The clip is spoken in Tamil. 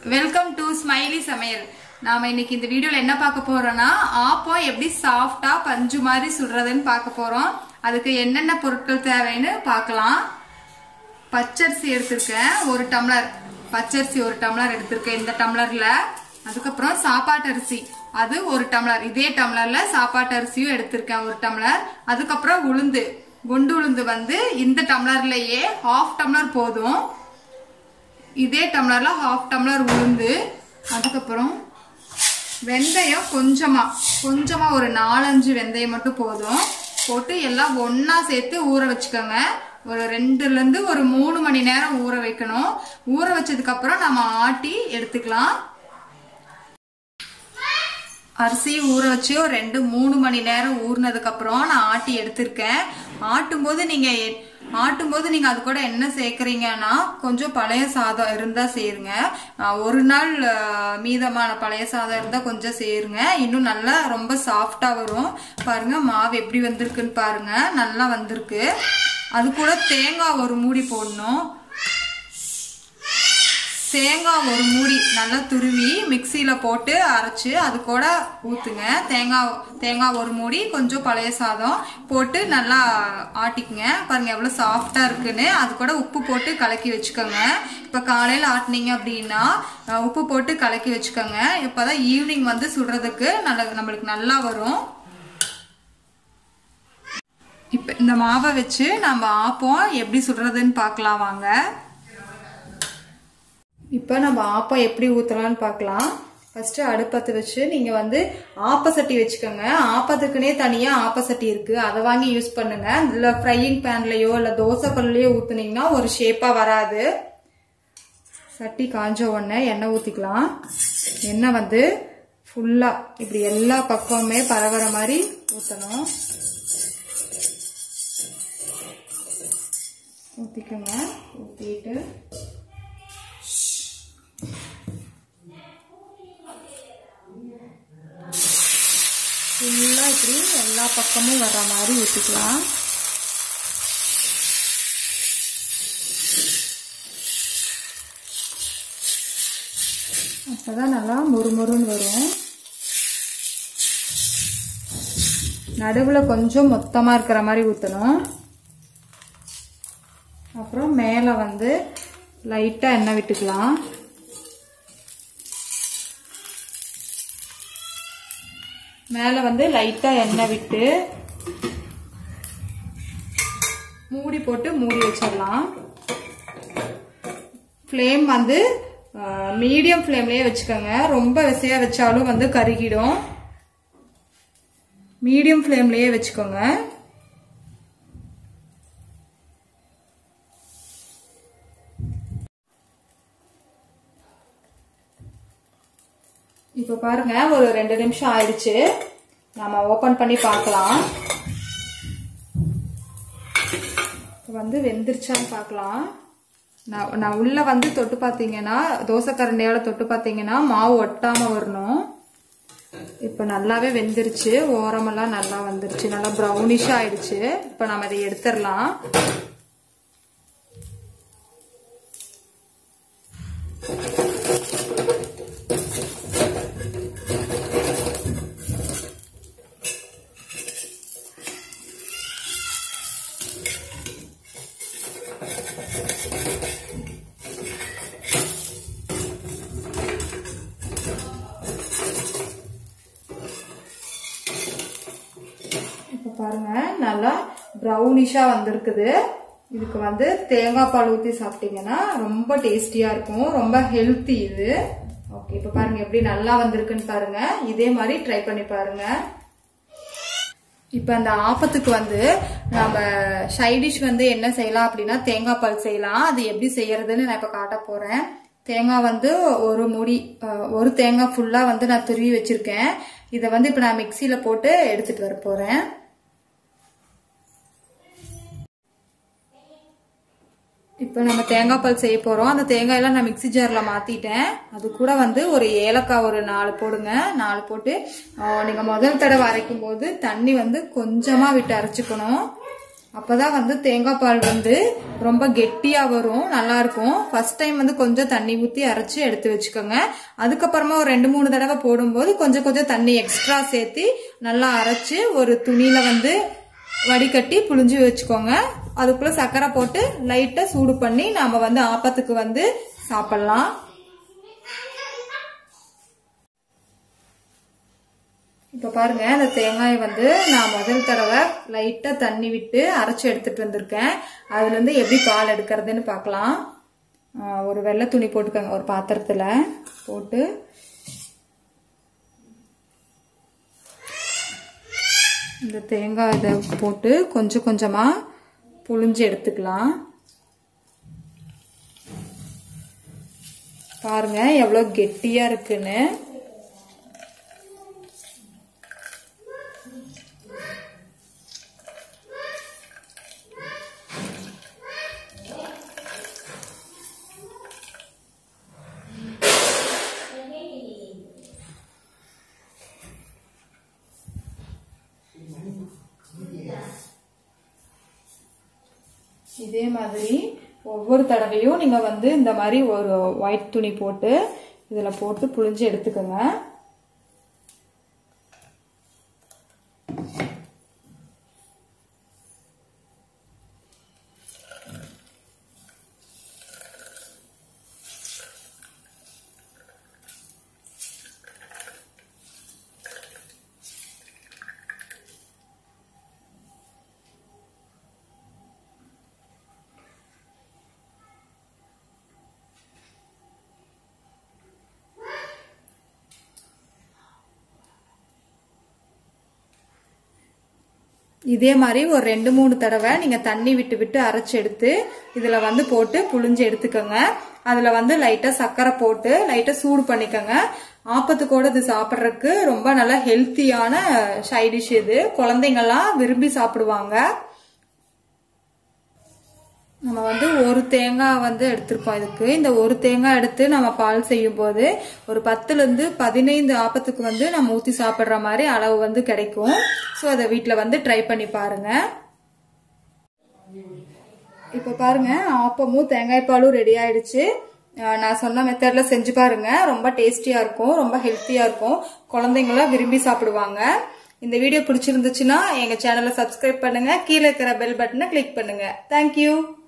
வெல்கம் டு ஸ்மைலி சமையல் நாம இன்னைக்கு இந்த வீடியோல என்ன பார்க்க போறோம்னா ஆப்பம் எப்படி சாஃப்டா பஞ்சு மாதிரி சுடுறதுன்னு பார்க்க போறோம் அதுக்கு என்னென்ன பொருட்கள் தேவைன்னு பார்க்கலாம் பச்சரிசி எடுத்திருக்கேன் ஒரு டம்ளர் பச்சரிசி ஒரு டம்ளர் எடுத்திருக்கேன் இந்த டம்ளர்ல அதுக்கப்புறம் சாப்பாட்டு அரிசி அது ஒரு டம்ளர் இதே டம்ளர்ல சாப்பாட்டு அரிசியும் எடுத்திருக்கேன் ஒரு டம்ளர் அதுக்கப்புறம் உளுந்து குண்டு உளுந்து வந்து இந்த டம்ளர்லயே ஹாஃப் டம்ளர் போதும் இதே டம்ளர்ல ஹாஃப் டம்ளர் உளுந்து அதுக்கப்புறம் வெந்தயம் கொஞ்சமா கொஞ்சமா ஒரு நாலஞ்சு வெந்தயம் மட்டும் போதும் போட்டு எல்லாம் ஒண்ணா சேர்த்து ஊற வச்சுக்கோங்க ஒரு ரெண்டுல இருந்து ஒரு மூணு மணி நேரம் ஊற வைக்கணும் ஊற வச்சதுக்கு அப்புறம் நம்ம ஆட்டி எடுத்துக்கலாம் அரிசி ஊற வச்சு ஒரு ரெண்டு மூணு மணி நேரம் ஊறினதுக்கு அப்புறம் நான் ஆட்டி எடுத்திருக்கேன் ஆட்டும்போது நீங்க எ- ஆட்டும்போது நீங்க அது கூட என்ன சேர்க்கறீங்கன்னா கொஞ்சம் பழைய சாதம் இருந்தா சேருங்க ஆஹ் ஒரு நாள் ஆஹ், மீதமான பழைய சாதம் இருந்தா கொஞ்சம் சேருங்க இன்னும் நல்லா ரொம்ப சாஃப்டா வரும் பாருங்க மாவு எப்படி வந்திருக்குன்னு பாருங்க நல்லா வந்திருக்கு அது கூட தேங்காய் ஒரு மூடி போடணும் தேங்காய் ஒரு மூடி நல்லா துருவி மிக்சியில போட்டு அரைச்சு அது கூட ஊத்துங்க தேங்காய் தேங்காய் ஒரு மூடி கொஞ்சம் பழைய சாதம் போட்டு நல்லா ஆட்டிக்குங்க பாருங்க எவ்வளவு சாஃப்டா இருக்குன்னு அது கூட உப்பு போட்டு கலக்கி வச்சுக்கோங்க இப்ப காலையில ஆட்டினீங்க அப்படின்னா அஹ், உப்பு போட்டு கலக்கி வச்சுக்கோங்க இப்பதான் ஈவினிங் வந்து சுடுறதுக்கு நல்ல நம்மளுக்கு நல்லா வரும் இப்ப இந்த மாவை வச்சு நம்ம ஆப்பம் எப்படி சுடுறதுன்னு பார்க்கலாம் வாங்க இப்போ நம்ம ஆப்பம் எப்படி ஊற்றலாம்னு பார்க்கலாம் ஃபர்ஸ்ட் அடுப்பத்தை வச்சு நீங்க வந்து ஆப்ப சட்டி வச்சுக்கோங்க ஆப்பத்துக்குனே தனியா ஆப்ப சட்டி இருக்கு அதை வாங்கி யூஸ் பண்ணுங்க இல்ல ஃப்ரையிங் பேன்லயோ இல்ல தோசை கல்லையோ ஊத்துனீங்கன்னா ஒரு ஷேப்பா வராது சட்டி காஞ்ச உடனே எண்ணெய் ஊத்திக்கலாம் எண்ணெய் வந்து ஃபுல்லா இப்படி எல்லா பக்கமுமே பரவற மாதிரி ஊத்தணும் ஊத்திக்கோங்க ஊத்திட்டு ஃபுல்லாக இப்படி எல்லா பக்கமும் வர்ற மாதிரி ஊற்றிக்கலாம் அப்பதான் நல்லா முறுமுறுன்னு வரும் நடுவில் கொஞ்சம் மொத்தமாக இருக்கிற மாதிரி ஊற்றணும் அப்புறம் மேலே வந்து லைட்டாக எண்ணெய் விட்டுக்கலாம் மேலே வந்து லைட்டாக எண்ணெய் விட்டு மூடி போட்டு மூடி வச்சிடலாம் ஃப்ளேம் வந்து மீடியம் ஃப்ளேம்லயே வச்சுக்கோங்க ரொம்ப விசையா வச்சாலும் வந்து கருகிடும் மீடியம் ஃப்ளேம்லயே வச்சுக்கோங்க இப்போ பாருங்க ஒரு ரெண்டு நிமிஷம் ஆயிடுச்சு நம்ம ஓபன் பண்ணி பார்க்கலாம் இப்போ வந்து வெந்துருச்சான்னு பார்க்கலாம் நான் நான் உள்ள வந்து தொட்டு பார்த்தீங்கன்னா தோசை கரண்டியால தொட்டு பார்த்தீங்கன்னா மாவு ஒட்டாம வரணும் இப்போ நல்லாவே வெந்துருச்சு ஓரமெல்லாம் நல்லா வந்துருச்சு நல்லா ப்ரௌனிஷ் ஆயிடுச்சு இப்போ நம்ம இதை எடுத்துடலாம் இப்போ பாருங்க நல்லா ப்ரௌனிஷா வந்திருக்குது இதுக்கு வந்து தேங்காய் பால் ஊற்றி சாப்பிட்டீங்கன்னா ரொம்ப டேஸ்டியா இருக்கும் ரொம்ப ஹெல்த்தி இது ஓகே இப்போ பாருங்க எப்படி நல்லா வந்திருக்குன்னு பாருங்க இதே மாதிரி ட்ரை பண்ணி பாருங்க இப்போ அந்த ஆப்பத்துக்கு வந்து நம்ம சைடிஷ் வந்து என்ன செய்யலாம் அப்படின்னா தேங்காய் பால் செய்யலாம் அது எப்படி செய்யறதுன்னு நான் இப்போ காட்ட போறேன் தேங்காய் வந்து ஒரு முடி அஹ், ஒரு தேங்காய் ஃபுல்லா வந்து நான் துருவி வச்சிருக்கேன் இதை வந்து இப்போ நான் மிக்சியில போட்டு எடுத்துட்டு வர போறேன் இப்போ நம்ம தேங்காய் பால் செய்ய போறோம் அந்த தேங்காயெல்லாம் நான் மிக்ஸி ஜார்ல மாத்திட்டேன் அது கூட வந்து ஒரு ஏலக்காய் ஒரு நாலு போடுங்க நாலு போட்டு ஆஹ், நீங்க முதல் தடவை அரைக்கும் போது தண்ணி வந்து கொஞ்சமா விட்டு அரைச்சுக்கணும் அப்பதான் வந்து தேங்காய் பால் வந்து ரொம்ப கெட்டியா வரும் நல்லா இருக்கும் ஃபர்ஸ்ட் டைம் வந்து கொஞ்சம் தண்ணி ஊத்தி அரைச்சு எடுத்து வச்சுக்கோங்க அதுக்கப்புறமா ஒரு ரெண்டு மூணு தடவை போடும்போது கொஞ்சம் கொஞ்சம் தண்ணி எக்ஸ்ட்ரா சேர்த்து நல்லா அரைச்சு ஒரு துணியில வந்து வடிகட்டி புழிஞ்சு வச்சுக்கோங்க அதுக்குள்ள சர்க்கரை போட்டு லைட்டா சூடு பண்ணி நாம வந்து ஆப்பத்துக்கு வந்து சாப்பிடலாம் இப்போ பாருங்க இந்த தேங்காய் வந்து நான் முதல் தடவை லைட்டா தண்ணி விட்டு அரைச்சு எடுத்துட்டு வந்திருக்கேன் அதுல இருந்து எப்படி பால் எடுக்கிறதுன்னு பார்க்கலாம் ஆஹ் ஒரு வெள்ளை துணி போட்டுக்கோங்க ஒரு பாத்திரத்துல போட்டு இந்த தேங்காய் இதை போட்டு கொஞ்சம் கொஞ்சமா புழிஞ்சு எடுத்துக்கலாம் பாருங்க எவ்வளோ கெட்டியா இருக்குன்னு இதே மாதிரி ஒவ்வொரு தடவையும் நீங்க வந்து இந்த மாதிரி ஒரு ஒயிட் துணி போட்டு இதுல போட்டு புழிஞ்சு எடுத்துக்கோங்க இதே மாதிரி ஒரு ரெண்டு மூணு தடவை நீங்க தண்ணி விட்டு விட்டு அரைச்சு எடுத்து இதுல வந்து போட்டு புழிஞ்சு எடுத்துக்கோங்க அதுல வந்து லைட்டா சர்க்கரை போட்டு லைட்டா சூடு பண்ணிக்கோங்க ஆப்பத்துக்கூட இது சாப்பிட்றதுக்கு ரொம்ப நல்ல ஹெல்த்தியான சைடிஷ் இது குழந்தைங்கெல்லாம் விரும்பி சாப்பிடுவாங்க நம்ம வந்து ஒரு தேங்காய் வந்து எடுத்திருக்கோம் இதுக்கு இந்த ஒரு தேங்காய் எடுத்து நம்ம பால் செய்யும் போது ஒரு பத்துல இருந்து பதினைந்து ஆப்பத்துக்கு வந்து நம்ம ஊத்தி சாப்பிடுற மாதிரி அளவு வந்து கிடைக்கும் ஸோ அதை வீட்டில் வந்து ட்ரை பண்ணி பாருங்க இப்போ பாருங்க ஆப்பமும் தேங்காய் பாலும் ரெடி ஆயிடுச்சு அஹ் நான் சொன்ன மெத்தட்ல செஞ்சு பாருங்க ரொம்ப டேஸ்டியா இருக்கும் ரொம்ப ஹெல்த்தியா இருக்கும் குழந்தைங்களாம் விரும்பி சாப்பிடுவாங்க இந்த வீடியோ பிடிச்சிருந்துச்சுன்னா எங்க சேனலை சப்ஸ்கிரைப் பண்ணுங்க கீழே இருக்கிற பெல் பட்டனை கிளிக் பண்ணுங்க தேங்க்யூ